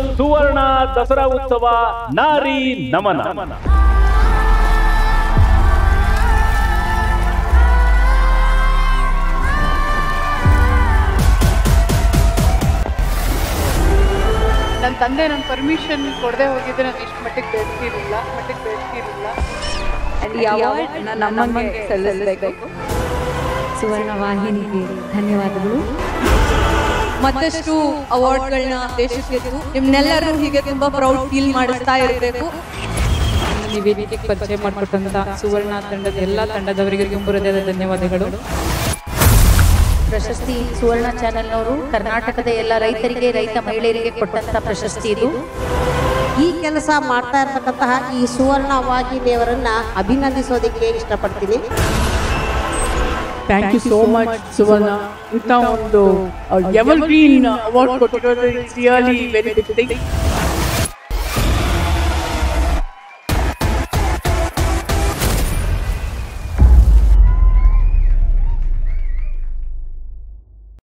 ಸುವರ್ಣ ದಸರಾ ಉತ್ಸವ ನಾರಿ ನಮನ ನನ್ನ ತಂದೆ ನನ್ನ ಪರ್ಮಿಷನ್ ಕೊಡದೆ ಹೋಗಿದ್ರೆ ನಾನು ಇಷ್ಟು ಮಟ್ಟಿಗೆ ಬೆಳೆಸಿರಲಿಲ್ಲ ಮಟ್ಟಿಗೆ ಬೆಳೆಸಿರಲಿಲ್ಲ ಈ ಅವಾರ್ಡ್ ನಮ್ಮಂಗೆ ಸಲ್ಲಿಸಬೇಕು ಸುವರ್ಣ ವಾಹಿನಿಗೆ ಧನ್ಯವಾದಗಳು ಮತ್ತಷ್ಟು ಅವಾರ್ಡ್ಗಳನ್ನ ದೇಶಕ್ಕೆ ಗೆದ್ದು ನಿಮ್ನೆಲ್ಲರೂ ಹೀಗೆ ತುಂಬಾ ಪ್ರೌಡ್ ಫೀಲ್ ಮಾಡಿಸ್ತಾ ಇರಬೇಕು ಈ ವೇದಿಕೆಗೆ ಪರಿಚಯ ಮಾಡಿಕೊಟ್ಟಂತ ಸುವರ್ಣ ತಂಡದ ಎಲ್ಲ ತಂಡದವರಿಗೆ ತುಂಬ ಹೃದಯದ ಧನ್ಯವಾದಗಳು ಪ್ರಶಸ್ತಿ ಸುವರ್ಣ ಚಾನೆಲ್ನವರು ಕರ್ನಾಟಕದ ಎಲ್ಲ ರೈತರಿಗೆ ರೈತ ಮಹಿಳೆಯರಿಗೆ ಕೊಟ್ಟಂತ ಪ್ರಶಸ್ತಿ ಇದು ಈ ಕೆಲಸ ಮಾಡ್ತಾ ಇರ್ತಕ್ಕಂತಹ ಈ ಸುವರ್ಣ ವಾಹಿನಿಯವರನ್ನ ಅಭಿನಂದಿಸೋದಕ್ಕೆ ಇಷ್ಟಪಡ್ತೀನಿ thank you so much Suvarna ಇಂಥ ಒಂದು ಎವರ್ ಗ್ರೀನ್ ಅವಾರ್ಡ್ ಕೊಟ್ಟಿರೋದು it's really very big thing